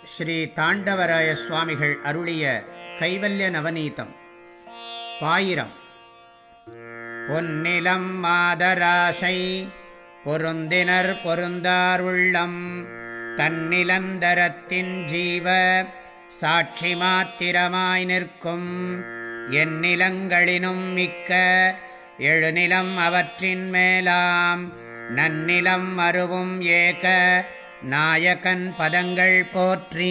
ஸ்ரீ தாண்டவராய சுவாமிகள் அருளிய கைவல்ய நவநீதம் பாயிரம் பொன்னிலம் மாதராசை பொருந்தினர் பொருந்தார் உள்ளம் தன்னிலந்தரத்தின் ஜீவ சாட்சி மாத்திரமாய் நிற்கும் எந்நிலங்களினும் மிக்க எழுநிலம் அவற்றின் மேலாம் நன்னிலம் அருவும் ஏக நாயகன் பதங்கள் போற்றி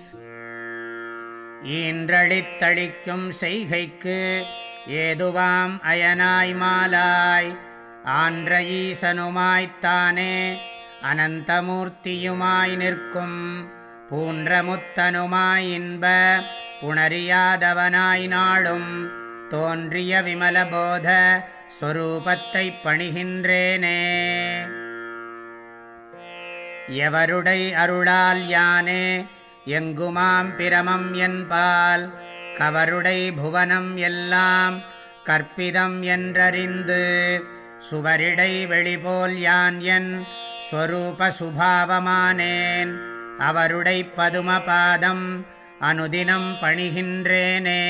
ஈன்றளித்தளிக்கும் செய்கைக்கு ஏதுவாம் அயனாய் மாலாய் ஆன்ற ஈசனுமாய்த்தானே அனந்தமூர்த்தியுமாய் நிற்கும் பூன்றமுத்தனுமாய் இன்ப உணரியாதவனாய் நாளும் தோன்றிய விமலபோத ஸ்வரூபத்தை பணிகின்றேனே எவருடை அருளால் யானே எங்குமாம் பிரமம் என்பால் கவருடை புவனம் எல்லாம் கற்பிதம் என்றறிந்து சுவரிடை வெளிபோல் யான் என் ஸ்வரூப சுபாவமானேன் அவருடை பதுமபாதம் அனுதினம் பணிகின்றேனே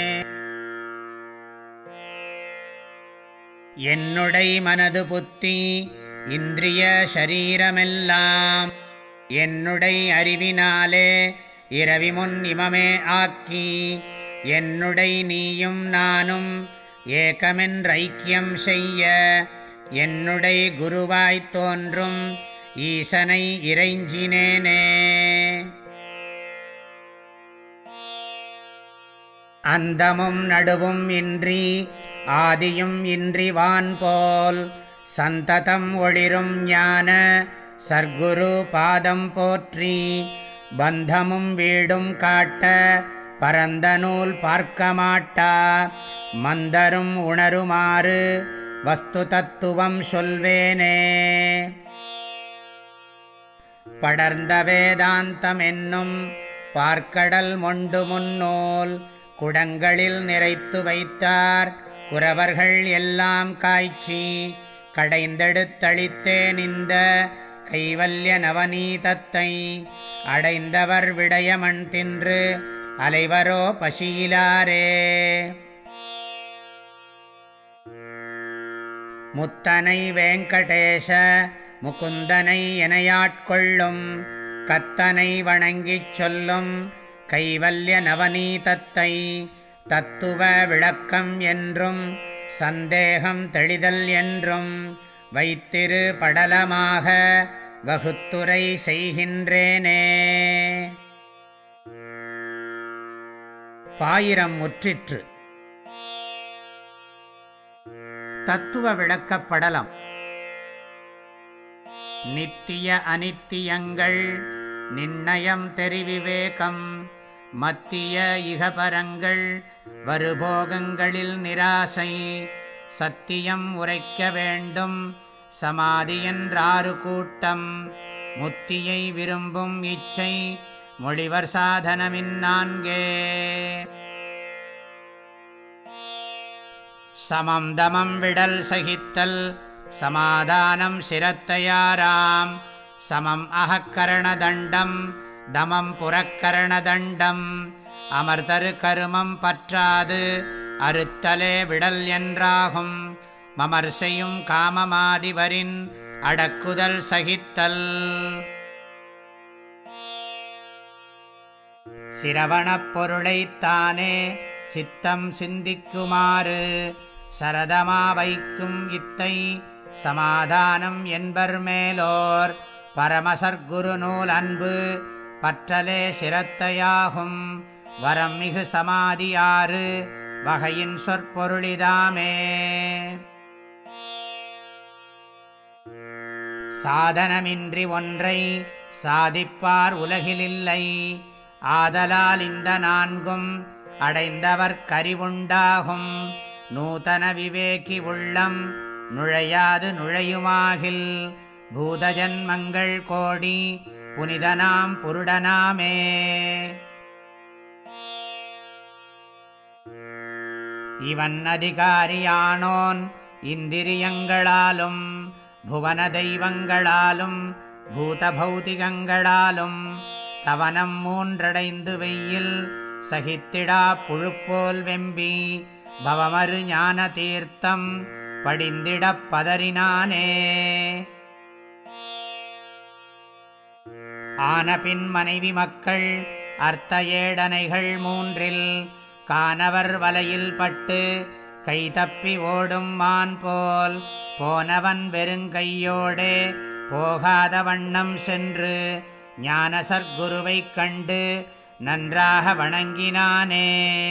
என்னுடை மனது புத்தி இந்திரிய ஷரீரமெல்லாம் என்னுடை அறிவினாலே இரவி முன் இமமே ஆக்கி என்னுடை நீயும் நானும் ஏகமென்றைக்கியம் செய்ய என்னுடை குருவாய்த் தோன்றும் ஈசனை இறைஞ்சினேனே அந்தமும் நடுவும் இன்றி ஆதியும் இன்றி வான் போல் சந்ததம் ஒளிரும் ஞான சர்க்குரு பாதம் போற்றி பந்தமும் வீடும் காட்ட பரந்த நூல் பார்க்க மாட்டா மந்தரும் உணருமாறு வஸ்து தத்துவம் சொல்வேனே படர்ந்த வேதாந்தம் என்னும் பார்க்கடல் மொண்டு முன்னோல் குடங்களில் நிறைத்து வைத்தார் குறவர்கள் எல்லாம் காய்ச்சி கடைந்தெடுத்தளித்தேன் இந்த கைவல்ய நவநீதத்தை அடைந்தவர் விடயமண் தின்று அலைவரோ பசியிலாரே முத்தனை வேங்கடேச முகுந்தனை எனையாட்கொள்ளும் கத்தனை வணங்கிச் சொல்லும் கைவல்ய நவநீதத்தை தத்துவ விளக்கம் என்றும் சந்தேகம் தெளிதல் என்றும் வைத்திரு படலமாக வகுத்துரை செய்கின்றேனே பாயிரம் முற்றிற்று தத்துவ விளக்கப்படலம் நித்திய அனித்தியங்கள் நிர்ணயம் தெரிவிவேகம் மத்திய இகபரங்கள் வருபோகங்களில் நிராசை சத்தியம் உரைக்க வேண்டும் சமாதி என்றாறு கூட்டம் முத்தியை விரும்பும் இச்சை மொழிவர் சாதனமின் நான்கே சமம் தமம் விடல் சகித்தல் சமாதானம் சிரத்தையாராம் சமம் அகக்கரண தண்டம் தமம் புறக்கரண தண்டம் அமர்தரு கருமம் பற்றாது அறுத்தலே விடல் என்றாகும் மமர்சையும் காமமாதிவரின் அடக்குதல் சகித்தல் சிரவணப் பொருளைத்தானே சித்தம் சிந்திக்குமாறு சரதமா வைக்கும் இத்தை சமாதானம் என்பர் மேலோர் பரமசர்க்குரு நூல் அன்பு பற்றலே சிரத்தையாகும் வரம் மிகு சமாதியாறு வகையின் சொற்பொருளிதாமே சாதனமின்றி ஒன்றை சாதிப்பார் உலகிலில்லை ஆதலால் இந்த நான்கும் அடைந்தவர் கரிவுண்டாகும் நூதன விவேகி உள்ளம் நுழையாது நுழையுமாகில் பூதஜன்மங்கள் கோடி புனிதனாம் புருடனாமே இவன் அதிகாரியானோன் இந்திரியங்களாலும் புவன தெய்வங்களாலும் பூத பௌதிகங்களாலும் தவனம் மூன்றடைந்து வெயில் சகித்திடா புழுப்போல் வெம்பி பவமரு ஞான தீர்த்தம் படிந்திடப் பதறினானே ஆனபின் மனைவி மக்கள் அர்த்த ஏடனைகள் மூன்றில் கானவர் வலையில் பட்டு கைதப்பி ஓடும் மான் போல் போனவன் வெறுங்கையோடே போகாத வண்ணம் சென்று ஞான சர்க்குருவைக் கண்டு நன்றாக வணங்கினானே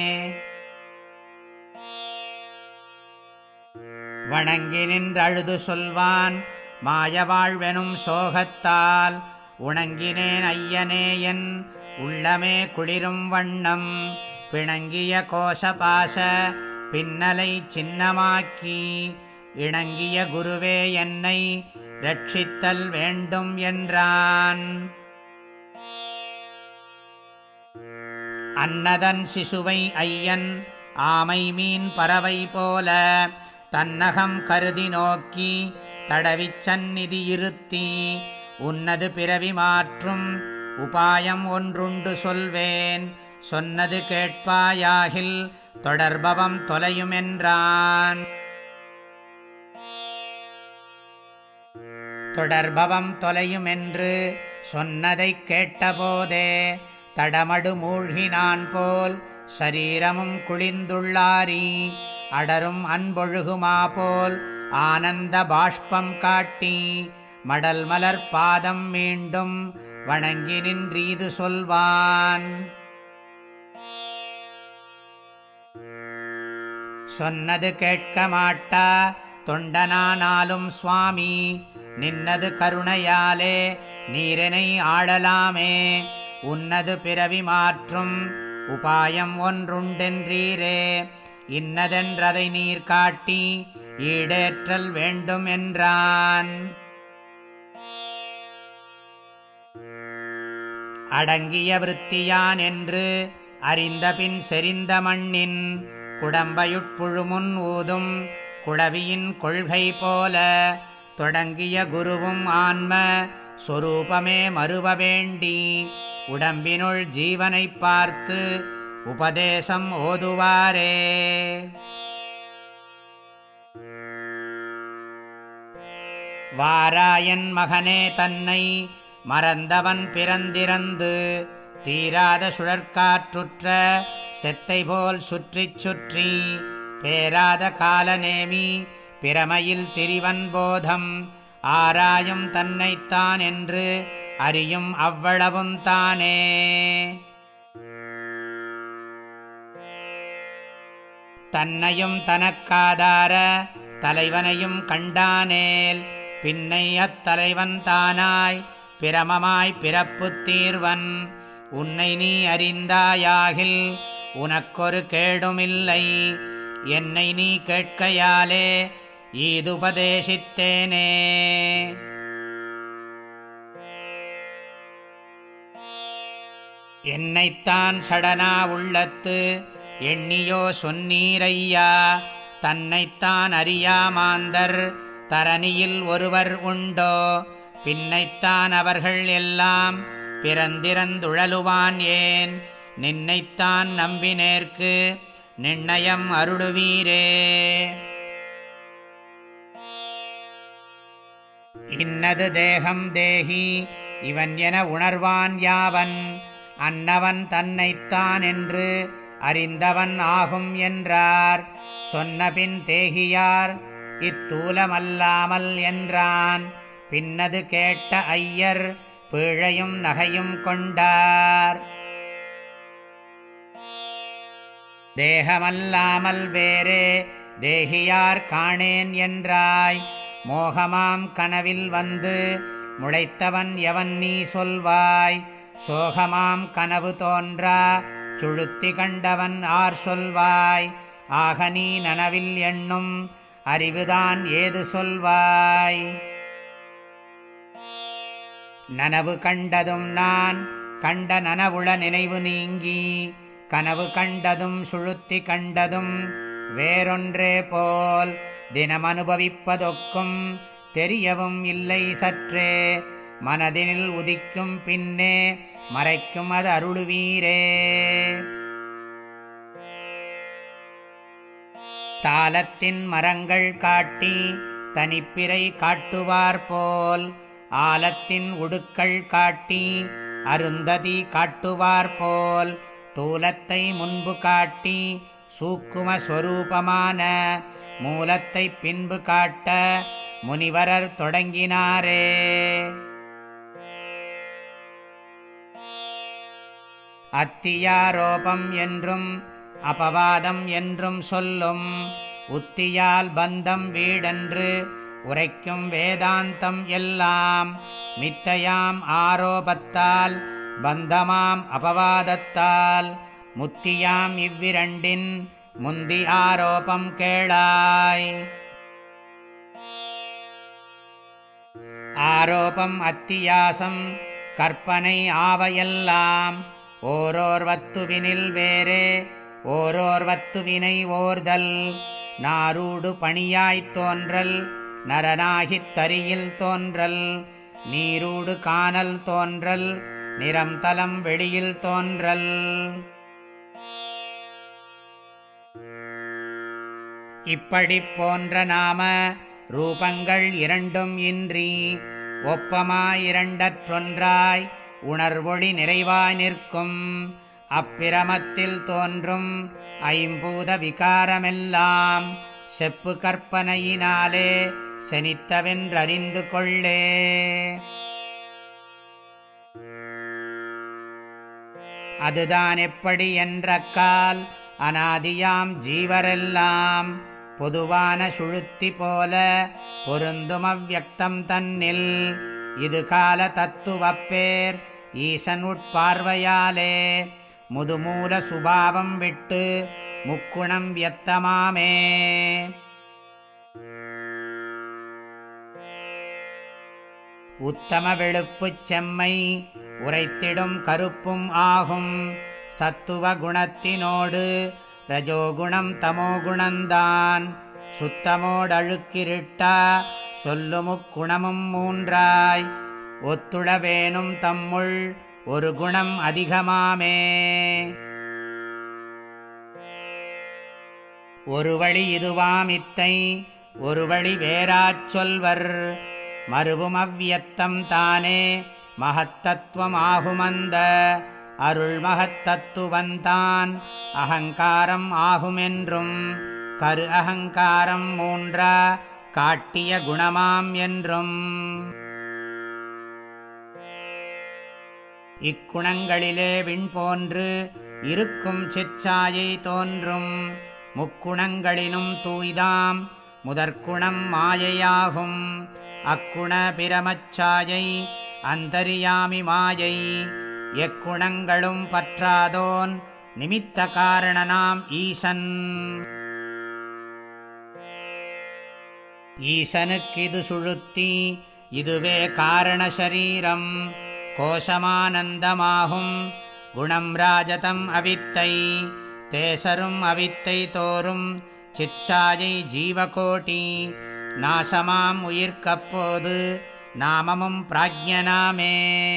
வணங்கி நின்றழுது சொல்வான் மாயவாழ்வெனும் சோகத்தால் உணங்கினேன் ஐயனே என் உள்ளமே குளிரும் வண்ணம் பிணங்கிய கோஷபாச பின்னலை சின்னமாக்கி இணங்கிய குருவே என்னை ரட்சித்தல் வேண்டும் என்றான் அன்னதன் சிசுவை ஐயன் ஆமை மீன் பறவை போல தன்னகம் கருதி நோக்கி தடவிச் சந்நிதி இருத்தி உன்னது பிறவி மாற்றும் உபாயம் ஒன்றுண்டு சொல்வேன் சொன்னது கேட்பாயாகில் தொடர்பவம் தொலையுமென்றான் தொடர்பவம் தொலையுமென்று சொன்னதைக் கேட்டபோதே தடமடு மூழ்கினான் போல் சரீரமும் குளிந்துள்ளாரி அடரும் அன்பொழுகுமா போல் ஆனந்த பாஷ்பம் காட்டி மடல் மலர் பாதம் மீண்டும் வணங்கி நின்றீது சொல்வான் சொன்னது கேட்க மாட்டா தொண்டனானாலும் சுவாமி நின்னது கருணையாலே நீரெனை ஆளலாமே உன்னது பிறவி மாற்றும் உபாயம் ஒன்றுண்டென்றீரே இன்னதென்றதை நீர் காட்டி ஈடேற்றல் வேண்டும் என்றான் அடங்கிய விருத்தியான் என்று அறிந்தபின் செறிந்த மண்ணின் குடம்பையுட்புழுமுன் ஊதும் குளவியின் கொள்கை போல தொடங்கிய குருவும் ஆன்ம சொரூபமே மறுவ வேண்டி உடம்பினுள் ஜீவனை பார்த்து உபதேசம் ஓதுவாரே வாராயன் மகனே தன்னை மறந்தவன் பிறந்திறந்து தீராத சுழற்காற்றுற்ற செத்தை போல் சுற்றி சுற்றி பேராத காலநேமி பிரமையில் திரிவன் போதம் ஆராயும் தன்னைத்தான் என்று அறியும் அவ்வளவும் தானே தன்னையும் தனக்காதார தலைவனையும் கண்டானேல் பின்னை அத்தலைவன் தானாய் பிரமமாய் பிறப்பு தீர்வன் உன்னை நீ அறிந்தாயாகில் உனக்கொரு கேடுமில்லை என்னை நீ கேட்கையாலே ஈதுபதேசித்தேனே என்னைத்தான் சடனா உள்ளத்து எண்ணியோ சொன்னீரையா தன்னைத்தான் அறியாமாந்தர் தரணியில் ஒருவர் உண்டோ பின்னைத்தான் அவர்கள் எல்லாம் பிறந்திறந்துழலுவான் ஏன் நின்னைத்தான் நம்பினேற்கு நிர்ணயம் அருளுவீரே இன்னது தேகம் தேகி இவன் என உணர்வான் யாவன் அன்னவன் தன்னைத்தான் என்று அறிந்தவன் ஆகும் என்றார் சொன்னபின் தேகியார் இத்தூலமல்லாமல் என்றான் பின்னது கேட்ட ஐயர் பீழையும் நகையும் கொண்டார் தேகமல்லாமல் வேறே தேகியார் காணேன் என்றாய் மோகமாம் கனவில் வந்து முளைத்தவன் எவன் நீ சொல்வாய் சோகமாம் கனவு தோன்றா சுழுத்தி கண்டவன் ஆர் சொல்வாய் ஆக நீ நனவில் எண்ணும் அறிவுதான் ஏது சொல்வாய் நனவு கண்டதும் நான் கண்ட நனவுள நினைவு நீங்கி கனவு கண்டதும் சுழுத்தி கண்டதும் வேறொன்றே போல் தினம் அனுபவிப்பதொக்கும் தெரியவும் இல்லை சற்றே மனதினில் உதிக்கும் பின்னே மறைக்கும் அது அருளுவீரே தாளத்தின் மரங்கள் காட்டி தனிப்பிறை காட்டுவார் போல் ஆலத்தின் உடுக்கள் காட்டி அருந்ததி காட்டுவார் போல் தூலத்தை முன்பு காட்டி சூக்குமஸ்வரூபமான மூலத்தை பின்பு காட்ட முனிவரர் தொடங்கினாரே அத்தியாரோபம் என்றும் அபவாதம் என்றும் சொல்லும் உத்தியால் பந்தம் வீடென்று உரைக்கும் வேதாந்தம் எல்லாம் மித்தையாம் ஆரோபத்தால் பந்தமாம் அபவாதத்தால் முத்தியாம் இவ்விரண்டின் முந்தி ஆரோபம் கேளாய் ஆரோபம் அத்தியாசம் கற்பனை ஆவையெல்லாம் ஓரோர் வத்துவினில் வேறே ஓரோர் வத்துவினை ஓர்தல் நாரூடு பணியாய்த் தோன்றல் நரனாகித் தரியில் தோன்றல் நீரூடு காணல் தோன்றல் நிறம் தலம் வெளியில் தோன்றல் இப்படி போன்ற நாம ரூபங்கள் இரண்டும் இன்றி ஒப்பமாயிரண்டற்றொன்றாய் உணர்வொளி நிறைவாய் நிற்கும் அப்பிரமத்தில் தோன்றும் ஐம்பூத விகாரமெல்லாம் செப்பு கற்பனையினாலே செனித்தவென்றறிந்து கொள்ளே அதுதான் எப்படி என்ற கால் அனாதியாம் ஜீவரெல்லாம் பொதுவான சுழுத்தி போல பொருந்தும் அவ்வக்தம் தன்னில் இது கால தத்துவப்பேர் ஈசன் உட்பார்வையாலே முதுமூல சுபாவம் விட்டு முக்குணம் வியத்தமாமே உத்தம வெளுப்புச் செம்மை உரைத்திடும் கருப்பும் ஆகும் சத்துவ குணத்தினோடு ரஜோகுணம் தமோகுணந்தான் சுத்தமோடழுக்கிருட்டா சொல்லுமுக்குணமும் மூன்றாய் ஒத்துளவேனும் தம்முள் ஒரு குணம் அதிகமாமே ஒரு வழி இதுவாமித்தை ஒரு வழி வேறாச் சொல்வர் மறுவும் அவ்வியத்தம் தானே மகத்தத்துவம் ஆகுமந்த அருள் மகத்தத்துவந்தான் அகங்காரம் ஆகுமென்றும் கரு அகங்காரம் மூன்றா காட்டிய குணமாம் என்றும் இக்குணங்களிலே விண் போன்று இருக்கும் சிற்சாயை தோன்றும் முக்குணங்களினும் தூய்தாம் முதற்குணம் மாயையாகும் அக்குண பிரமச்சாயை அந்தரியாமி மாயை எக்குணங்களும் பற்றாதோன் நிமித்த காரணனாம் ஈசன் ஈசனுக்கிது சுழுத்தி இதுவே காரண சரீரம் கோஷமானந்தமாகும் குணம் ராஜதம் அவித்தை தேசரும் அவித்தை தோறும் சிச்சாயை ஜீவகோட்டி நாசமாம் உயிர்க்கப்போது நாமமும் பிராஜ்யனாமே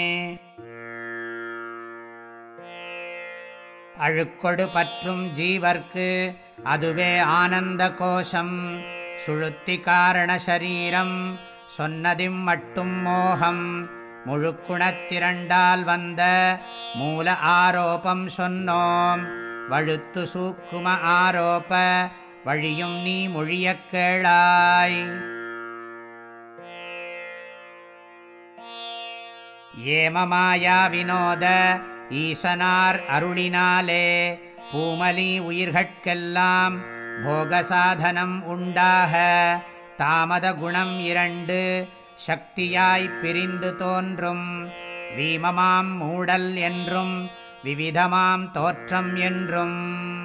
அழுக்கொடு பற்றும் ஜீவர்க்கு அதுவே ஆனந்த கோஷம் சுழுத்தி காரண சரீரம் சொன்னதிம் மட்டும் மோகம் முழுக்குணத்திரண்டால் வந்த மூல ஆரோபம் சொன்னோம் வழுத்து சூக்கும ஆரோப வழியும் நீ மொழியக் கேளாய் ஏமமாயா வினோத ஈசனார் அருளினாலே பூமலி உயிர்கட்கெல்லாம் போகசாதனம் உண்டாக தாமத குணம் இரண்டு சக்தியாய் பிரிந்து தோன்றும் வீமமாம் மூடல் என்றும் விவிதமாம் தோற்றம் என்றும்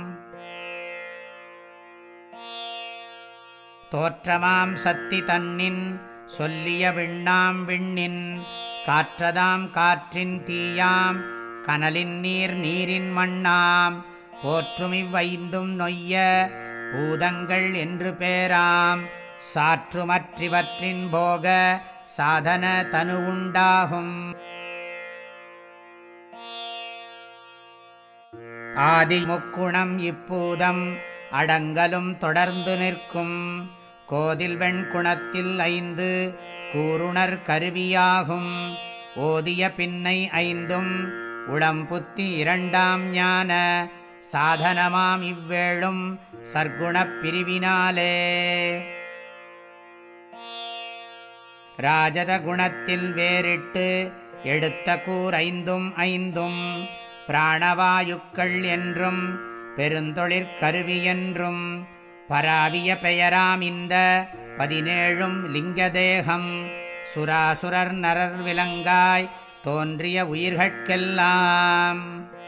தோற்றமாம் சக்தி தன்னின் சொல்லிய விண்ணாம் விண்ணின் காற்றதாம் காற்றின் தீயாம் கனலின் நீர் நீரின் மண்ணாம் போற்றும் இவ்வைந்தும் நொய்ய பூதங்கள் என்று பேராம் சாற்றுமற்றிவற்றின் போக சாதன தனு உண்டாகும் ஆதி முக்குணம் இப்பூதம் அடங்கலும் தொடர்ந்து நிற்கும் கோதில் வெண்குணத்தில் ஐந்து கூறுணர் கருவியாகும் ஓதிய பின்னை ஐந்தும் உளம்புத்தி இரண்டாம் ஞான சாதனமாம் இவ்வேளும் சர்க்குணப் பிரிவினாலே ராஜத குணத்தில் வேறிட்டு எடுத்த கூர் ஐந்தும் ஐந்தும் பிராணவாயுக்கள் என்றும் பெருந்தொழிற்கருவி என்றும் பராவிய பெயராம் இந்த பதினேழும் லிங்கதேகம் சுராசுரர் நரர் விலங்காய் தோன்றிய உயிர்கட்கெல்லாம்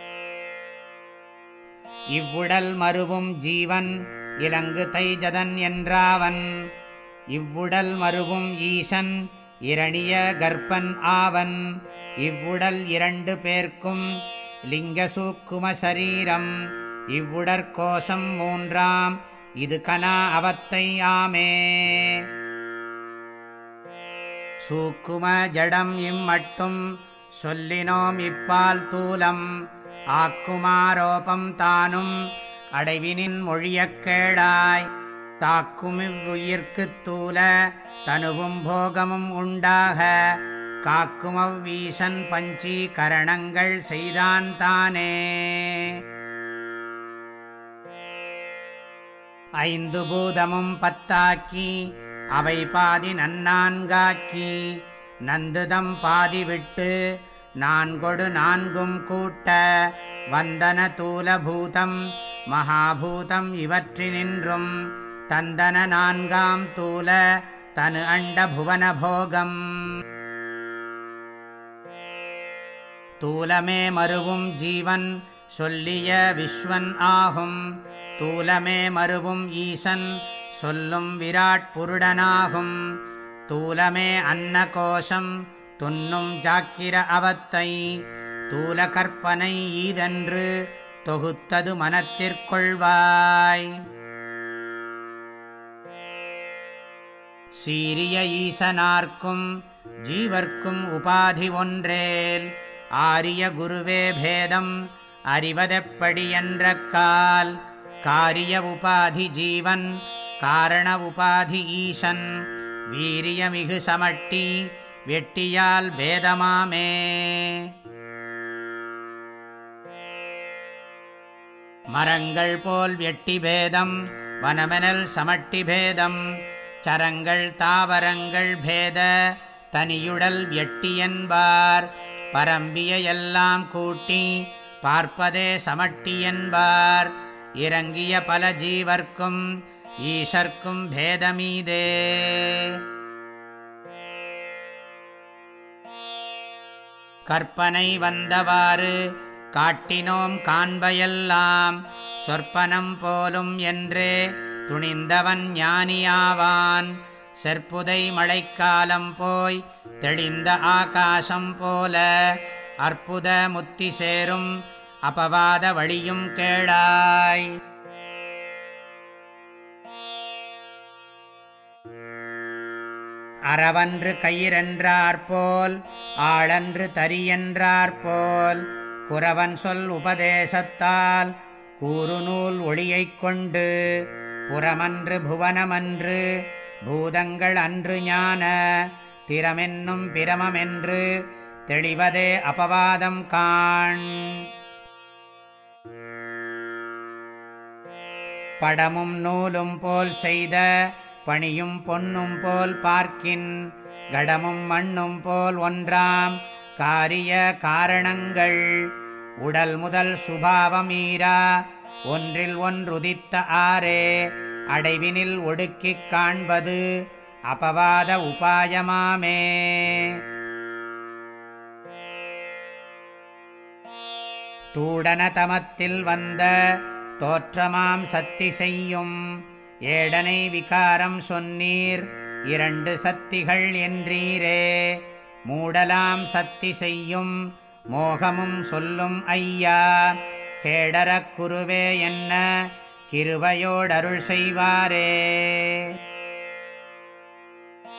இவ்வுடல் மறுவும் ஜீவன் இலங்கு தைஜதன் என்றாவன் இவ்வுடல் மறுவும் ஈசன் இரணிய கர்ப்பன் ஆவன் இவ்வுடல் இரண்டு பேர்க்கும் லிங்கசூக்கும சரீரம் இவ்வுடற்கோஷம் மூன்றாம் இது கனா அவத்தை ஆமே சூக்கும ஜடம் இம்மட்டும் சொல்லினோம் இப்பால் தூலம் ஆக்குமாரோபம் தானும் அடைவினின் மொழியக் கேளாய் தாக்குமிவ்வுயிர்க்குத் தூல தனுவும் போகமும் உண்டாக காக்குமவ்வீசன் பஞ்சி கரணங்கள் செய்தான் தானே ஐந்து பூதமும் பத்தாக்கி அவை பாதி நன்னான்காக்கி நந்துதம் பாதி விட்டு நான்கொடு நான்கும் கூட்ட வந்தன தூலபூதம் மகாபூதம் இவற்றினின்றும் தந்தன நான்காம் தூல தனு அண்ட புவன போகம் தூலமே மறுவும் ஜீவன் சொல்லிய விஸ்வன் ஆகும் தூலமே மறுவும் ஈசன் சொல்லும் விராட் புருடனாகும் தூலமே அன்ன கோஷம் துன்னும் ஜாக்கிர அவத்தை தூல கற்பனை ஈதன்று தொகுத்தது மனத்திற்கொள்வாய் சீரிய ஈசனார்க்கும் ஜீவர்க்கும் உபாதி ஒன்றேல் ஆரிய குருவே பேதம் அறிவதெப்படி என்ற கால் காரிய உபாதி ஜீவன் காரண உபாதி ஈசன் வீரியமிகு சமட்டி வெட்டியால் பேதமாமே மரங்கள் போல் வெட்டி பேதம் வனமெனல் சமட்டி பேதம் சரங்கள் தாவரங்கள் பேத தனியுடல் வெட்டி என்பார் பரம்பிய எல்லாம் கூட்டி பார்ப்பதே சமட்டி என்பார் இறங்கிய பல ஜீவர்க்கும் ஈசர்க்கும் பேதமீதே கற்பனை வந்தவாறு காட்டினோம் காண்பையெல்லாம் சொற்பனம் போலும் என்றே துணிந்தவன் ஞானியாவான் செற்புதை மழைக்காலம் போய் தெளிந்த ஆகாசம் போல அற்புத முத்தி சேரும் அபவாத வழியும் கேளாய் அறவன்று கயிறென்றாற்போல் ஆளன்று தரியென்றாற்போல் குறவன் சொல் உபதேசத்தால் கூறுநூல் ஒளியைக் கொண்டு புறமன்று புவனமன்று பூதங்கள் அன்று ஞான திறமென்னும் பிரமமென்று தெளிவதே அபவாதம் காண் படமும் நூலும் போல் செய்த பணியும் பொன்னும் போல் பார்க்கின் கடமும் மண்ணும் போல் ஒன்றாம் காரிய காரணங்கள் உடல் முதல் சுபாவமீரா ஒன்றில் ஒன்றுதித்த ஆரே அடைவினில் ஒடுக்கிக் காண்பது அபவாத உபாயமாமே தூடன தமத்தில் வந்த தோற்றமாம் சத்தி செய்யும் ஏடனை விகாரம் சொன்னீர் இரண்டு சத்திகள் என்றீரே மூடலாம் சத்தி செய்யும் மோகமும் சொல்லும் ஐயா கேடரக் குருவே என்ன கிருபையோடருள் செய்வாரே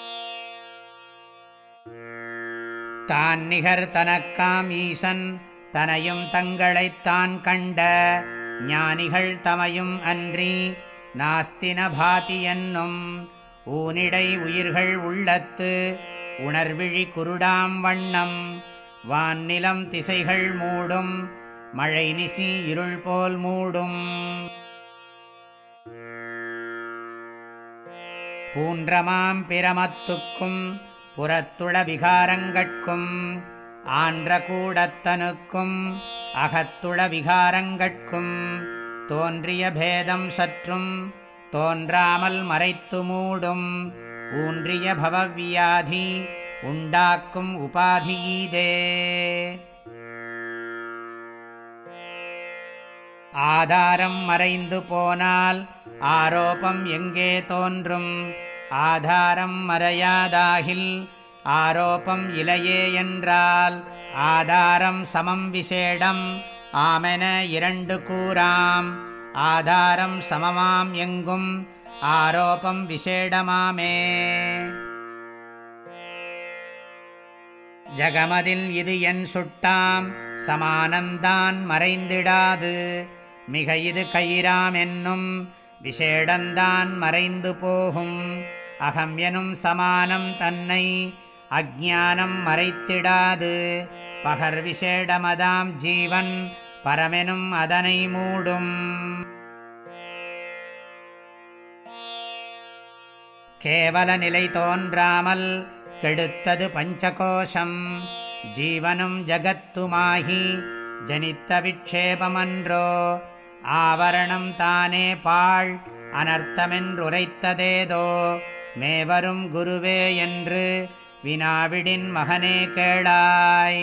தான் நிகர் தனக்காம் ஈசன் தனையும் தங்களைத்தான் கண்ட ஞானிகள் தமையும் அன்றி நாஸ்தின பாதி என்னும் ஊனிடை உயிர்கள் உள்ளத்து உணர்விழி குருடாம் வண்ணம் வான்நிலம் திசைகள் மூடும் மழை நிசி இருள் போல் மூடும் பூன்றமாம் பிரமத்துக்கும் புறத்துள விகாரங்கட்கும் ஆன்ற கூடத்தனுக்கும் அகத்துள விகாரங்கட்கும் தோன்றிய பேதம் சற்றும் தோன்றாமல் மறைத்து மூடும் ஊன்றிய பவவியாதி உண்டாக்கும் உபாதியீதே ஆதாரம் மறைந்து போனால் ஆரோப்பம் எங்கே தோன்றும் ஆதாரம் மறையாதாகில் ஆரோப்பம் இலையே என்றால் ஆதாரம் சமம் விசேடம் ஆமென இரண்டு கூறாம் ஆதாரம் சமமாம் எங்கும் ஆரோப்பம் விசேடமாமே ஜகமதில் இது என் சுட்டாம் சமானந்தான் மறைந்திடாது மிக இது கயிறாம் என்னும் விசேடந்தான் மறைந்து போகும் அகம் எனும் சமானம் தன்னை அஜானம் மறைத்திடாது பகர் விசேடமதாம் ஜீவன் பரமெனும் அதனை மூடும் கேவல நிலை தோன்றாமல் கெடுத்தது பஞ்சகோஷம் ஜீவனும் ஜகத்துமாகி ஜனித்த விக்ஷேபமன்றோ ஆவரணம் தானே பாழ் அனர்த்தமென்றுரைத்ததேதோ மேவரும் குருவே என்று வினாவிடின் மகனே கேளாய்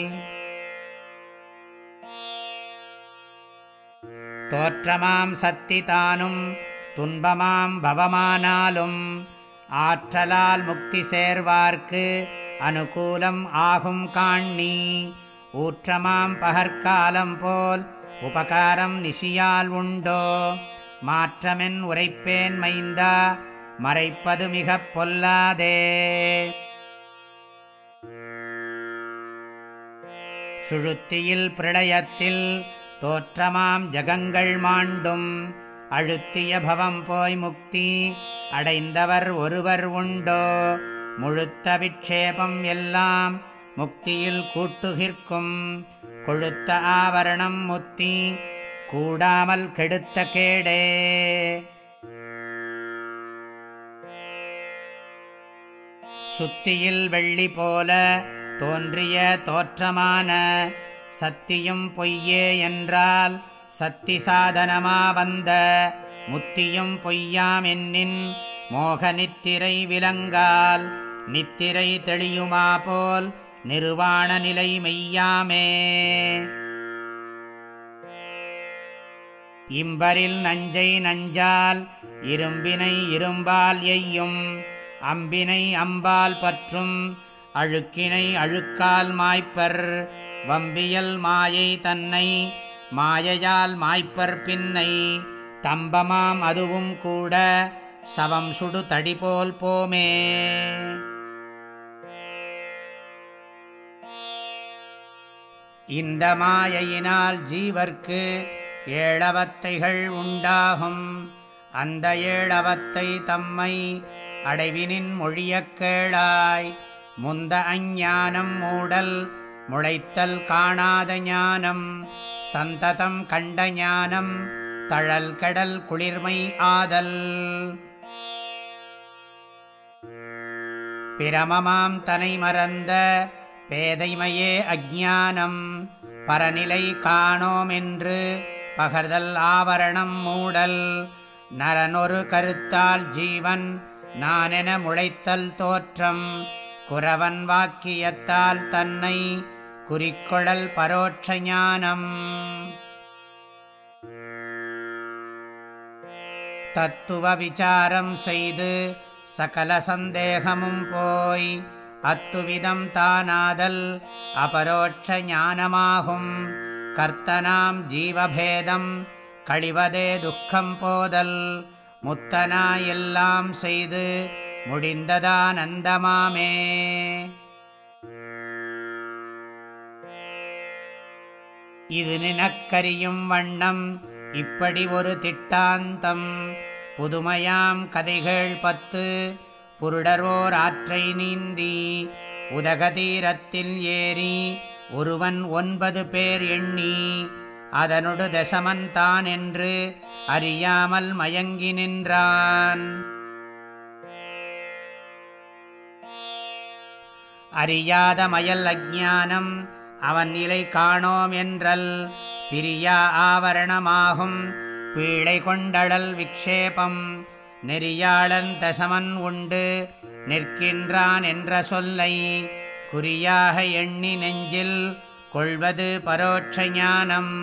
தோற்றமாம் சக்தி தானும் துன்பமாம் பவமானாலும் ஆற்றலால் முக்தி சேர்வார்க்கு அனுகூலம் ஆகும் காண்ணி ஊற்றமாம் பகற்காலம் போல் உபகாரம் நிசியால் உண்டோ மாற்றமென் உரைப்பேன் மைந்தா மறைப்பது மிகப் பொல்லாதே சுழுத்தியில் பிரளயத்தில் தோற்றமாம் ஜகங்கள் மாண்டும் அழுத்திய பவம் போய் முக்தி அடைந்தவர் ஒருவர் உண்டோ முழுத்த விட்சேபம் எல்லாம் முக்தியில் கூட்டுகிற்கும் கொழுத்த ஆவரணம் முத்தி கூடாமல் கெடுத்த கேடே சுத்தியில் வெள்ளி போல தோன்றிய தோற்றமான சத்தியும் பொய்யே என்றால் சத்தி சாதனமா வந்த முத்தியும் பொய்யாம் என்னின் மோக நித்திரை விலங்கால் நித்திரை தெளியுமா போல் நிர்வாண நிலை மெய்யாமே இம்பரில் நஞ்சை நஞ்சால் இரும்பினை இரும்பால் எய்யும் அம்பினை அம்பால் பற்றும் அழுக்கினை அழுக்கால் மாய்ப்பர் வம்பியல் மாயை தன்னை மாயையால் மாய்ப்பர் பின்னை தம்பமாம் அதுவும் கூட சவம் சுடு தடி போல் போமே இந்த மாயையினால் ஜீவர்க்கு ஏழவத்தைகள் உண்டாகும் அந்த ஏழவத்தை தம்மை அடைவினின் மொழியக் கேளாய் முந்த அஞ்ஞானம் மூடல் முளைத்தல் காணாத ஞானம் சந்ததம் கண்ட ஞானம் தழல் கடல் குளிர்மை ஆதல் பிரமமாம் தனை மறந்த பேதைமையே அஜானம் பரநிலை காணோம் என்று பகர்தல் ஆவரணம் மூடல் நரனொரு கருத்தால் ஜீவன் நானென முளைத்தல் தோற்றம் குறவன் வாக்கியத்தால் தன்னை குறிக்கொழல் பரோட்ச ஞானம் தத்துவ விசாரம் செய்து சகல சந்தேகமும் போய் அத்துவிதம் தானாதல் அபரோட்ச ஞானமாகும் கர்த்தனாம் ஜீவபேதம் கழிவதே துக்கம் போதல் முத்தனா எல்லாம் செய்து முடிந்ததானந்தமாமே இது நினக்கரியும் வண்ணம் இப்படி ஒரு திட்டாந்தம் புதுமையாம் கதைகள் பத்து புருடரோர் ஆற்றை நீந்தி உதகதீரத்தில் ஏறி ஒருவன் ஒன்பது பேர் எண்ணி அதனொடு தசமன்தான் என்று அறியாமல் மயங்கி நின்றான் அறியாத மயல் அஜானம் அவன் நிலை காணோம் என்றல் பிரியா ஆவரணமாகும் பீழை கொண்டழல் விக்ஷேபம் நெறியாளன் தசமன் உண்டு நிற்கின்றான் என்ற சொல்லை குறியாக எண்ணி நெஞ்சில் கொள்வது பரோட்ச ஞானம்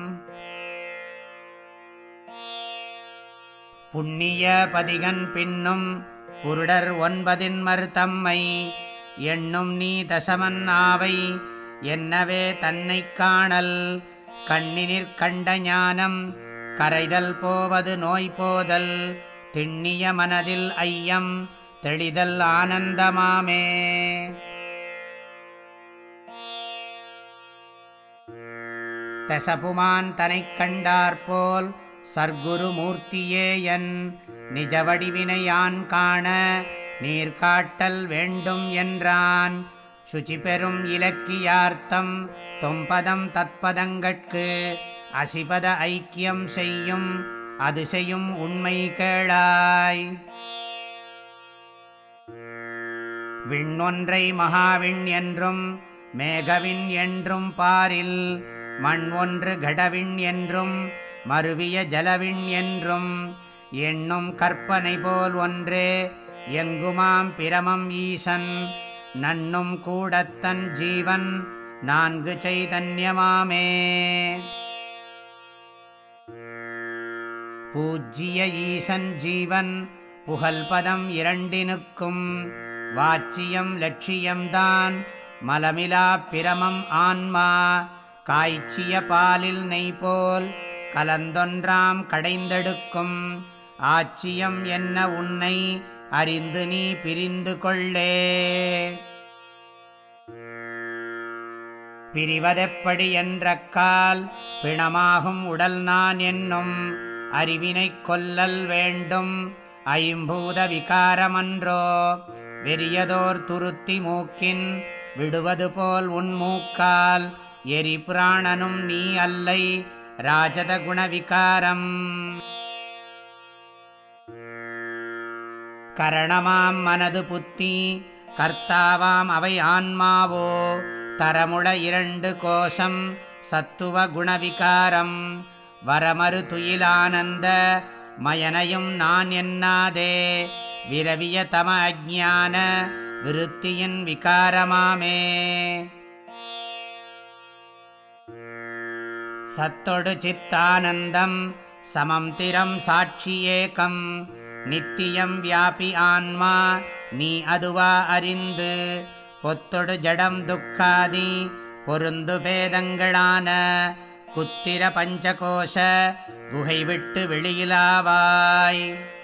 புண்ணிய பதிகன் பின்னும் புருடர் ஒன்பதின் மறுத்தம்மை எண்ணும் நீ தசமன் ஆவை என்னவே தன்னை காணல் கண்ணினிற் கண்ட ஞானம் கரைதல் போவது நோய் போதல் திண்ணிய மனதில் ஐயம் தெளிதல் ஆனந்தமாமே தசபுமான் தனைக் கண்டார்போல் சர்க்குரு மூர்த்தியே என் நிஜ வடிவினையான் காண நீர்காட்டல் வேண்டும் என்றான் சுச்சி பெறும் இலக்கியார்த்தம் தொம்பதம் தத்பதங்கட்கு அசிபத ஐக்கியம் செய்யும் அது செய்யும் உண்மை கேளாய் விண்ணொன்றை மகாவிண் என்றும் மேகவின் என்றும் பாரில் மண் ஒன்று கடவின் என்றும் மருவிய ஜலவின் என்றும் எண்ணும் கற்பனை போல் ஒன்றே எங்குமாம் பிரமம் ஈசன் நன்னும் கூடத்தன் ஜீவன் நான்கு சைதன்யமாமே பூஜ்ய ஈசன் ஜீவன் புகழ்பதம் இரண்டினுக்கும் வாச்சியம் லட்சியம்தான் மலமிலா பிரமம் ஆன்மா காய்ச்சிய பாலில் நெய் போல் கலந்தொன்றாம் கடைந்தெடுக்கும் ஆச்சியம் என்ன உன்னை அறிந்து நீ பிரிந்து கொள்ளே பிரிவதெப்படி என்ற கால் பிணமாகும் உடல் நான் என்னும் அறிவினைக் கொல்லல் வேண்டும் ஐம்பூத விகாரமன்றோ வெறியதோர் துருத்தி மூக்கின் விடுவது போல் உன் மூக்கால் எரி புராணனும் நீ அல்லை ராஜத குணவிகாரம் கரணமாம் மனது புத்தி கர்த்தாவாம் அவை ஆன்மாவோ தரமுள இரண்டு கோஷம் சத்துவ குணவிகாரம் வரமறு துயிலானந்த மயனையும் நான் என்னாதே விரவிய தம அஜான விருத்தியின் விகாரமாமே சத்தொடு சித்தானந்தம் சமம் திறம் சாட்சியேகம் நித்தியம் வியாபி ஆன்மா நீ அதுவா அறிந்து பொத்தொடு ஜடம் துக்காதி பொருந்து பேதங்களான குத்திர பஞ்சகோஷ குகை விட்டு வெளியிலாவாய்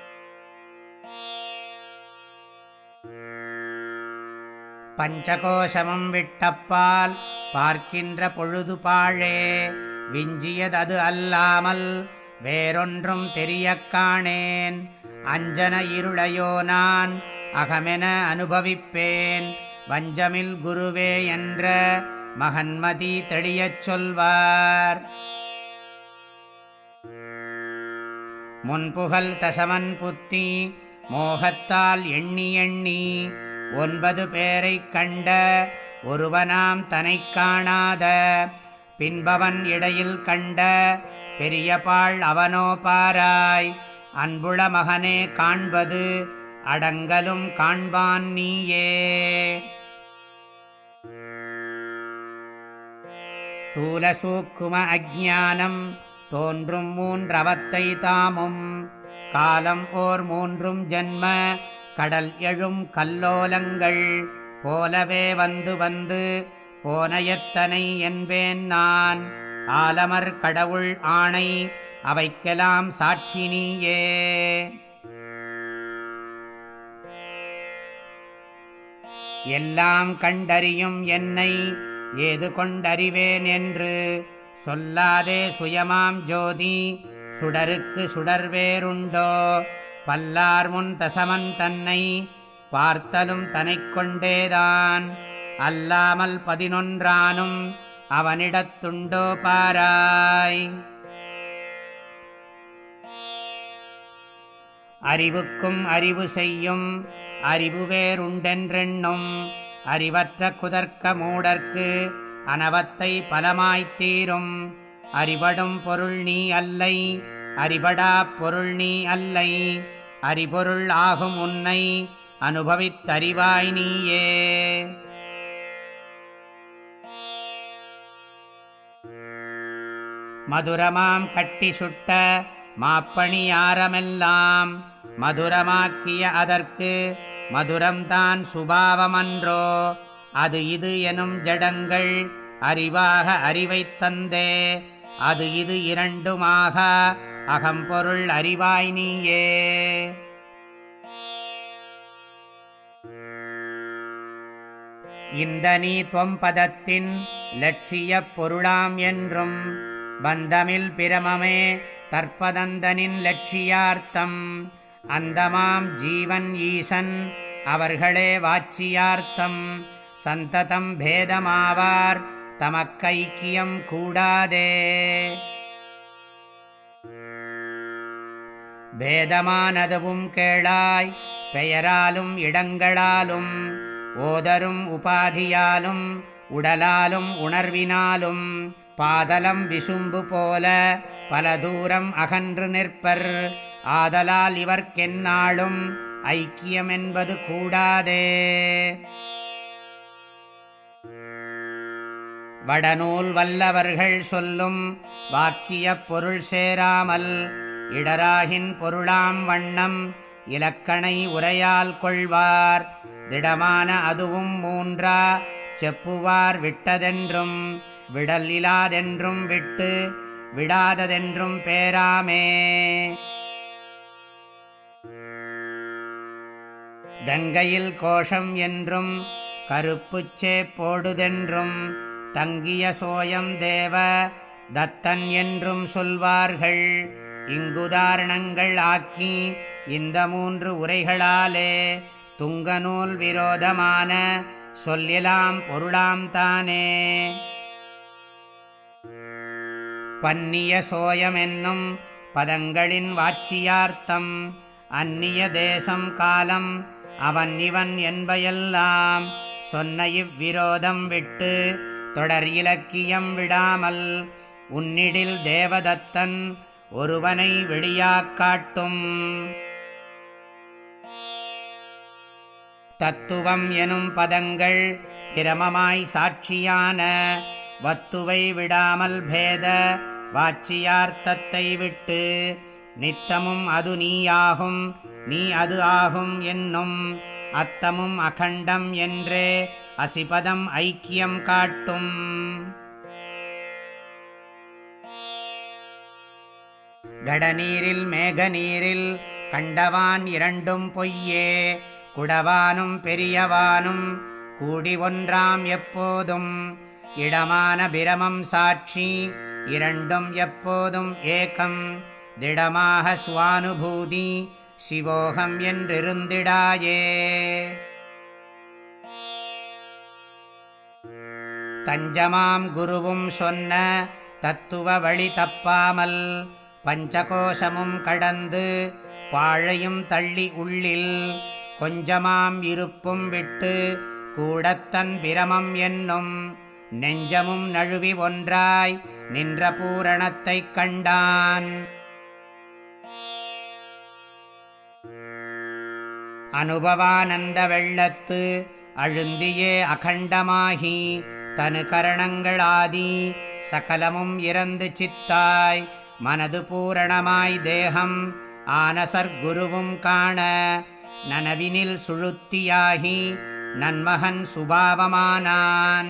பஞ்சகோஷமும் விட்டப்பால் பார்க்கின்ற பொழுது பாழே விஞ்சியதது அல்லாமல் வேறொன்றும் தெரிய காணேன் அஞ்சன இருளையோ நான் அகமென அனுபவிப்பேன் வஞ்சமில் குருவே என்ற மகன்மதி தெளியச் சொல்வார் முன்புகழ் தசமன் புத்தி மோகத்தால் எண்ணி எண்ணி ஒன்பது பேரைக் கண்ட ஒருவனாம் தனைக் காணாத பின்பவன் இடையில் கண்ட பெரிய பாழ் அவனோ பாராய் அன்புள மகனே காண்பது அடங்கலும் காண்பான் நீயே தூலசூக்கும அஜானம் தோன்றும் மூன்றவத்தை தாமும் காலம் ஓர் மூன்றும் ஜென்ம கடல் எழும் கல்லோலங்கள் போலவே வந்து வந்து போன எத்தனை என்பேன் நான் ஆலமர் கடவுள் ஆணை அவைக்கெல்லாம் சாட்சினியே எல்லாம் கண்டறியும் என்னை ஏது கொண்டறிவேன் என்று சொல்லாதே சுயமாம் ஜோதி சுடருக்கு சுடர்வேருண்டோ பல்லார் முன் தசமன் தன்னை பார்த்தலும் தனை கொண்டேதான் அல்லாமல் பதினொன்றானும் அவனிடத்துண்டோ பாராய் அறிவுக்கும் அறிவு செய்யும் அறிவு வேறுண்டென்றெண்ணும் அறிவற்ற குதர்க்க மூடர்க்கு அனவத்தை பலமாய்த்தீரும் அறிபடும் பொருள் நீ அல்லை அறிபடா பொருள் நீ அல்லை அறிபொருள் ஆகும் உன்னை அனுபவித்தறிவாய் நீயே மதுரமாம் கட்டி சுட்ட மாப்பணியாரமெல்லாம் மதுரமாக்கிய அதற்கு மதுரம்தான் சுபாவமன்றோ அது இது எனும் ஜடங்கள் அறிவாக அறிவைத் தந்தே அது இது இரண்டுமாக அகம்பொருள் அறிவாய் நீயே இந்த நீ தொம்பதத்தின் லட்சியப் பொருளாம் என்றும் பந்தமில் பிரமமே தற்பதந்தனின் லட்சியார்த்தம் அந்தமாம் ஜீவன் ஈசன் அவர்களே வாட்சியார்த்தம் சந்ததம் பேதமாவார் தமக்கைக்கியம் கூடாதே பேதமானதுவும் கேளாய் பெயராலும் இடங்களாலும் ஓதரும் உபாதியாலும் உடலாலும் உணர்வினாலும் பாதலம் விசும்பு போல பல தூரம் அகன்று நிற்பர் ஆதலால் இவர்க்கென்னாளும் ஐக்கியம் என்பது கூடாதே வடநூல் வல்லவர்கள் சொல்லும் வாக்கிய பொருள் சேராமல் இடராகின் பொருளாம் வண்ணம் இலக்கணை உரையால் கொள்வார் திடமான அதுவும் மூன்றா செப்புவார் விட்டதென்றும் விடல் இலாதென்றும் விட்டு விடாததென்றும் பேராமே கங்கையில் கோஷம் என்றும் கருப்புச்சே போடுதென்றும் தங்கிய சோயம் தேவ தத்தன் என்றும் சொல்வார்கள் இங்குதாரணங்கள் ஆக்கி இந்த மூன்று உரைகளாலே துங்கநூல் விரோதமான சொல்லலாம் பொருளாம் தானே பன்னிய சோயம் என்னும் பதங்களின் வாட்சியார்த்தம் அந்நிய தேசம் காலம் அவன் இவன் என்பையெல்லாம் சொன்ன இவ்விரோதம் விட்டு தொடர் இலக்கியம் விடாமல் உன்னிடில் தேவதத்தன் ஒருவனை வெளியாக் காட்டும் தத்துவம் எனும் பதங்கள் பிரமமாய் சாட்சியான வத்துவை விடாமல் பேத வாட்சியார்த்தத்தை விட்டு நித்தமும் அது நீயாகும் நீ அது ஆகும் என்னும் அத்தமும் அகண்டம் என்றே அசிபதம் ஐக்கியம் காட்டும் கடநீரில் மேகநீரில் கண்டவான் இரண்டும் பொய்யே குடவானும் பெரியவானும் கூடி ஒன்றாம் எப்போதும் இடமான பிரமம் சாட்சி இரண்டும் எப்போதும் ஏகம் திடமாக சுவானுபூதி சிவோகம் என்றிருந்திடாயே தஞ்சமாம் குருவும் சொன்ன தத்துவ வழி தப்பாமல் பஞ்சகோஷமும் கடந்து பாழையும் தள்ளி உள்ளில் கொஞ்சமாம் இருப்பும் விட்டு கூடத்தன் பிரமம் என்னும் நெஞ்சமும் நழுவி ஒன்றாய் நின்ற பூரணத்தைக் கண்டான் அனுபவானந்த வெள்ளத்து அழுந்தியே அகண்டமாகி தனு கரணங்களாதி சகலமும் இறந்து சித்தாய் மனது பூரணமாய் தேகம் ஆனசர்குருவும் காண நனவினில் சுழுத்தியாகி நன்மகன் சுபாவமானான்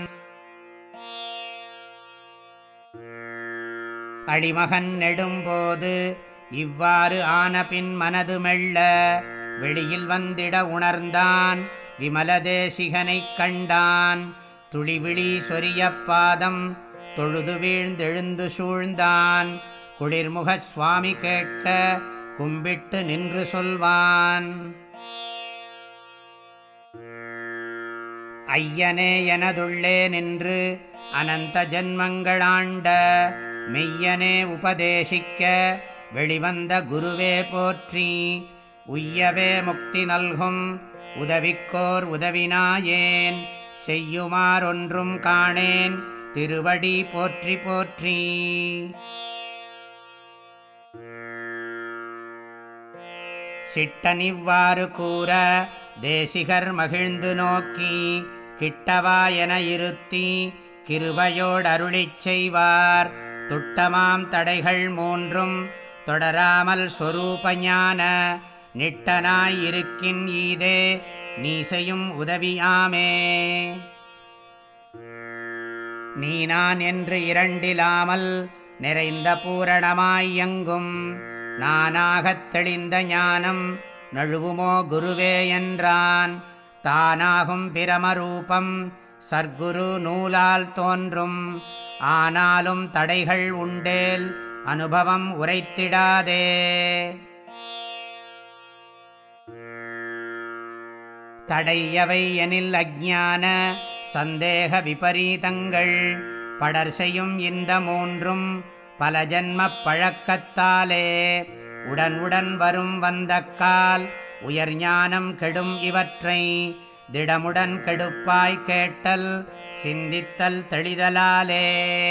அடிமகன் நெடும்போது இவ்வாறு ஆனபின் மனது மெல்ல வெளியில் வந்திட உணர்ந்தான் விமலதேசிகனைக் கண்டான் துளிவிழி சொரிய பாதம் தொழுது வீழ்ந்தெழுந்து சூழ்ந்தான் குளிர்முக சுவாமி கேட்க கும்பிட்டு நின்று சொல்வான் ஐயனே எனதுள்ளே நின்று அனந்த ஜன்மங்களாண்ட மெய்யனே உபதேசிக்க வெளிவந்த குருவே போற்றி உய்யவே முக்தி நல்கும் உதவிக்கோர் உதவினாயேன் செய்யுமாறொன்றும் காணேன் திருவடி போற்றி போற்றி சிட்டனிவ்வாறு கூற தேசிகர் மகிழ்ந்து நோக்கி கிட்டவா என இருத்தி கிருபையோடருளிச் செய்வார் துட்டமாம் தடைகள் மூன்றும் தொடராமல் சொரூபஞான நிட்டனாயிருக்கின் ஈதே நீசையும் உதவியாமே நீ நான் என்று இரண்டிலாமல் நிறைந்த பூரணமாயங்கும் நானாகத் தெளிந்த ஞானம் நழுவுமோ குருவே என்றான் தானாகும் பிரமரூபம் சர்க்குரு நூலால் தோன்றும் ஆனாலும் தடைகள் உண்டேல் அனுபவம் உரைத்திடாதே தடையவை எனில் அஜான சந்தேக விபரீதங்கள் படர் செய்யும் இந்த மூன்றும் பல ஜன்மப் பழக்கத்தாலே உடன் உடன் வரும் வந்தக்கால் உயர் ஞானம் கெடும் இவற்றை திடமுடன் கெடுப்பாய் கேட்டல் சிந்தித்தல் தெளிதலாலே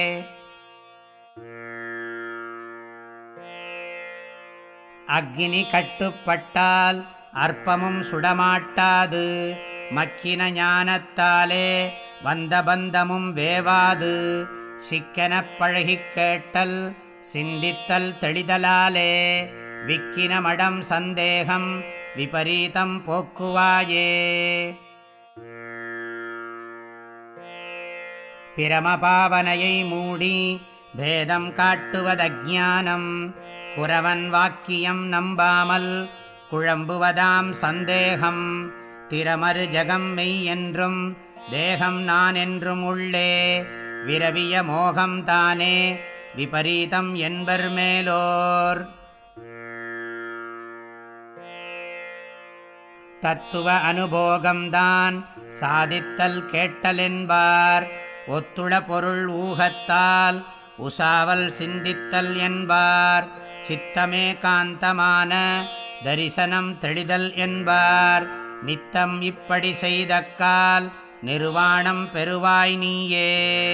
அக்னி கட்டுப்பட்டால் அற்பமும் சுடமாட்டாது மக்கின ஞானத்தாலே வந்த பந்தமும் வேவாது சிக்கெனப் பழகிக் கேட்டல் சிந்தித்தல் தெளிதலாலே விக்கின மடம் சந்தேகம் விபரீதம் போக்குவாயே பிரமபாவனையை மூடி பேதம் காட்டுவதஜானம் குறவன் வாக்கியம் நம்பாமல் குழம்புவதாம் சந்தேகம் திறமறு ஜகம் மெய் என்றும் தேகம் நான் என்றும் உள்ளே விரவிய மோகம் தானே விபரீதம் என்பர் மேலோர் தத்துவ அனுபோகம்தான் சாதித்தல் கேட்டலென்பார் ஒத்துள பொருள் ஊகத்தால் உசாவல் சிந்தித்தல் என்பார் சித்தமே காந்தமான தரிசனம் தெளிதல் என்பார் நித்தம் இப்படி செய்தக்கால் நிர்வாணம் பெறுவாய் நீயே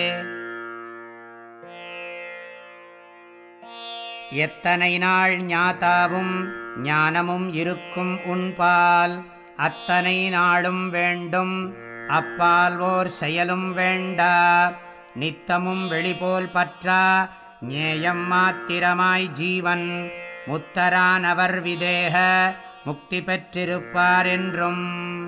எத்தனை நாள் ஞாதாவும் ஞானமும் இருக்கும் உன்பால் அத்தனை நாளும் வேண்டும் அப்பால் ஓர் செயலும் வேண்டா நித்தமும் வெளிபோல் பற்றா ஞேயம் மாத்திரமாய் ஜீவன் முத்தரானவர் விதேக முக்தி பெற்றிருப்பார் என்றும்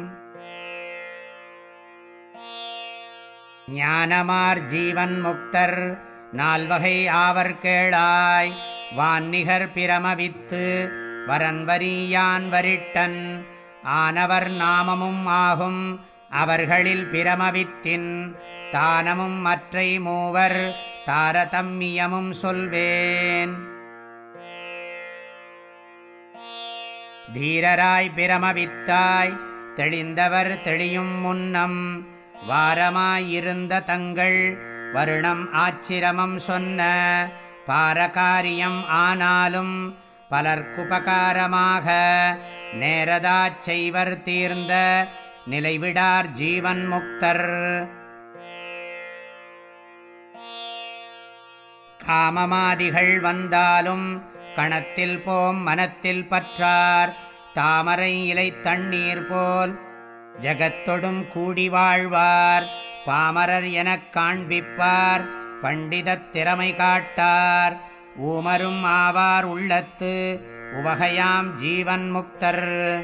ஞானமார் ஜீவன் முக்தர் நால்வகை ஆவர் கேளாய் வான்நிகர் பிரமவித்து வரன்வரியான் வரிட்டன் ஆனவர் நாமமும் ஆகும் அவர்களில் பிரமவித்தின் தானமும் மற்றை மூவர் தாரதம்மியமும் சொல்வேன் தீரராய் பிரமவித்தாய் தெளிந்தவர் தெளியும் முன்னம் வாரமாயிருந்த தங்கள் வருணம் ஆச்சிரமம் சொன்ன பாரகாரியம் ஆனாலும் பலர்க்குபகாரமாக நேரதாச் செய்வர் தீர்ந்த நிலைவிடார் ஜீவன் முக்தர் காமமாதிகள் வந்தாலும் கணத்தில் போம் மனத்தில் பற்றார் தாமரை இலை தண்ணீர் போல் ஜகத்தொடும் கூடி வாழ்வார் பாமரர் எனக் காண்பிப்பார் பண்டிதத் திறமை காட்டார் ஊமரும் ஆவார் உள்ளத்து உவகையாம் ஜீவன் முக்தர்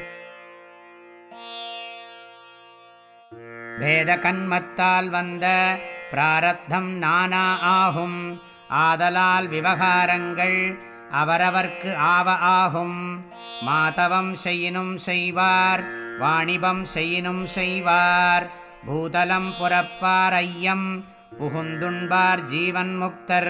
பேத கண்மத்தால் வந்த பிராரப்தம் நானா ஆகும் ஆதலால் விவகாரங்கள் அவரவர்க்கு ஆவ ஆகும் மாதவம் செய்யினும் செய்வார் வாணிபம் செய்யினும் செய்வார் பூதலம் புறப்பார் ஐயம் புகுந்துண்பார் ஜீவன் முக்தர்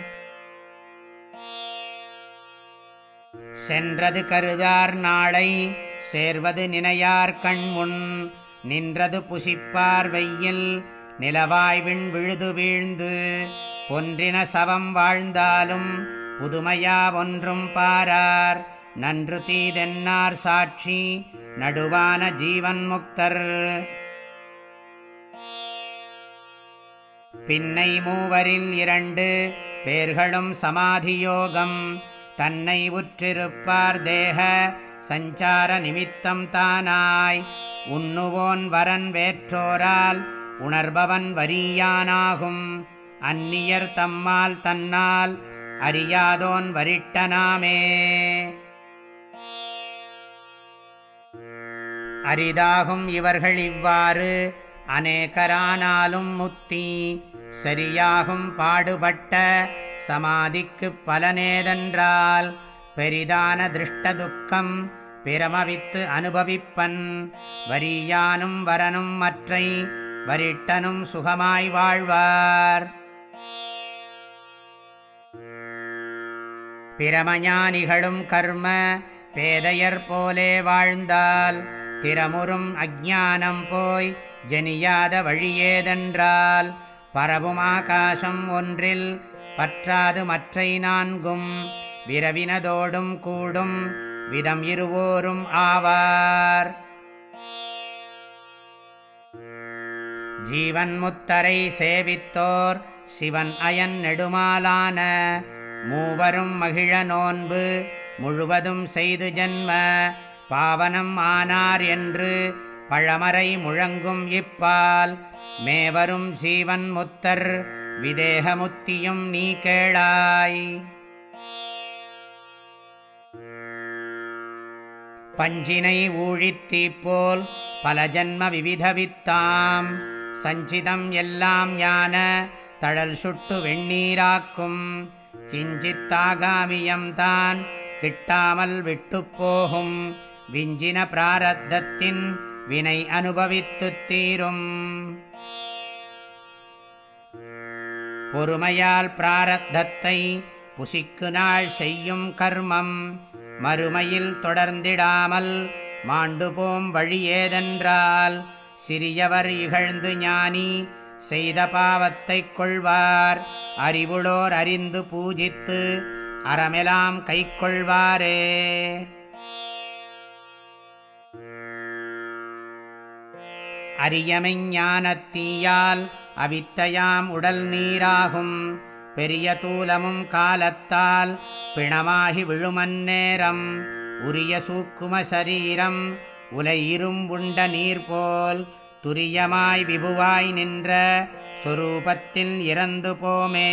சென்றது கருதார் நாளை சேர்வது நினையார் கண்முன் நின்றது புசிப்பார் வெயில் நிலவாய்வின் விழுது வீழ்ந்து பொன்றின சவம் வாழ்ந்தாலும் புதுமையா ஒன்றும் பாரார் நன்று தீதென்னார் சாட்சி நடுவான ஜீவன் முக்தர் பின்னை மூவரில் இரண்டு பேர்களும் சமாதியோகம் தன்னை உற்றிருப்பார் தேக சஞ்சார நிமித்தம் தானாய் உண்ணுவோன் வரன் வேற்றோரால் உணர்பவன் வரியானாகும் அந்நியர் தம்மால் தன்னால் அறியாதோன் வரிட்டனாமே அரிதாகும் இவர்கள் இவ்வாறு அநேகரானாலும் முத்தி சரியாகும் பாடுபட்ட சமாதிக்கு பலனேதென்றால் பெரிதான திருஷ்ட துக்கம் பிரமவித்து அனுபவிப்பன் வரியானும் வரனும் மற்றை வரிட்டனும் சுகமாய் வாழ்வார் பிரமஞானிகளும் கர்ம பேதையர் போலே வாழ்ந்தால் திறமுறும் அஜானம் போய் ஜனியாத வழியேதென்றால் பரவும் ஆகாசம் ஒன்றில் பற்றாது மற்றை நான்கும் விரவினதோடும் கூடும் விதம் இருவோரும் ஆவார் ஜீவன் முத்தரை சேவித்தோர் சிவன் அயன் நெடுமாலான மூவரும் மகிழ நோன்பு முழுவதும் செய்து ஜன்ம பாவனம் ஆனார் என்று பழமறை முழங்கும் இப்பால் மேவரும் ஜீவன் முத்தர் விதேகமுத்தியும் நீ கேளாய் பஞ்சினை ஊழித்தீ போல் பல ஜன்ம விவிதவித்தாம் சஞ்சிதம் எல்லாம் ஞான தழல் சுட்டு வெண்ணீராக்கும் கிஞ்சித்தாகாமியம் தான் கிட்டாமல் விட்டு போகும் விஞ்சின பிராரத்தத்தின் வினை அனுபவித்துத் தீரும் பொறுமையால் பிராரத்தத்தை புசிக்கு நாள் செய்யும் கர்மம் மறுமையில் தொடர்ந்திடாமல் மாண்டுபோம் வழியேதென்றால் சிறியவர் இகழ்ந்து ஞானி செய்த பாவத்தைக் கொள்வார் அறிவுளோர் அறிந்து பூஜித்து அறமெலாம் கைக்கொள்வாரே அரியமெஞ்ஞானத்தீயால் அவித்தையாம் உடல் நீராகும் பெரிய தூலமும் காலத்தால் பிணமாகி விழுமன்னேரம் உரிய சூக்கும சரீரம் உலை இரும்புண்ட நீர் போல் துரியமாய் விபுவாய் நின்ற சொரூபத்தில் இறந்து போமே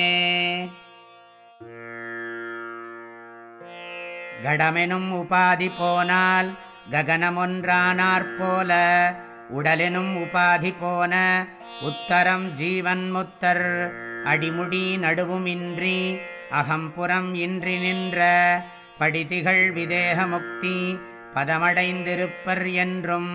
கடமெனும் உபாதி போனால் ககனமொன்றானாற்போல உடலெனும் உபாதி போன உத்தரம் ஜீவன் முத்தர் அடிமுடி நடுவுமின்றி அகம்புறம் இன்றி நின்ற படிதிகள் விதேக முக்தி பதமடைந்திருப்பர் என்றும்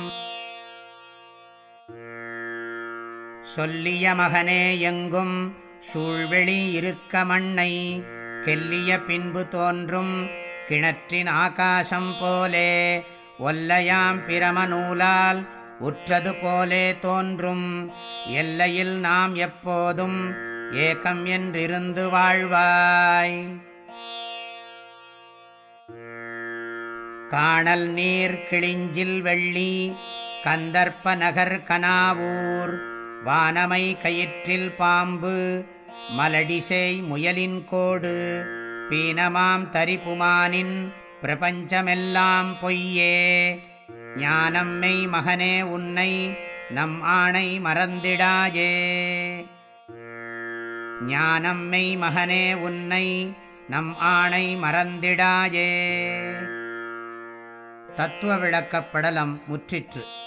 சொல்லிய மகனே எங்கும் சூழ்வெளி இருக்க மண்ணை கெல்லிய பின்பு தோன்றும் கிணற்றின் ஆகாசம் போலே ஒல்லையாம் பிரமநூலால் உற்றது போலே தோன்றும் எல்லையில் நாம் எப்போதும் ஏக்கம் என்றிருந்து வாழ்வாய் காணல் நீர் கிளிஞ்சில் வெள்ளி கந்தர்ப்ப நகர் கனாவூர் வானமை கயிற்றில் பாம்பு மலடிசேய் முயலின் கோடு பீனமாம் தரிபுமானின் பிரபஞ்சமெல்லாம் பொய்யே ஞானம் மெய் மகனே உன்னை நம் ஆணை மறந்திடாயே ஞானம் மெய் மகனே உன்னை நம் ஆணை மறந்திடாயே தத்துவ விளக்கப்படலம் முற்றிற்று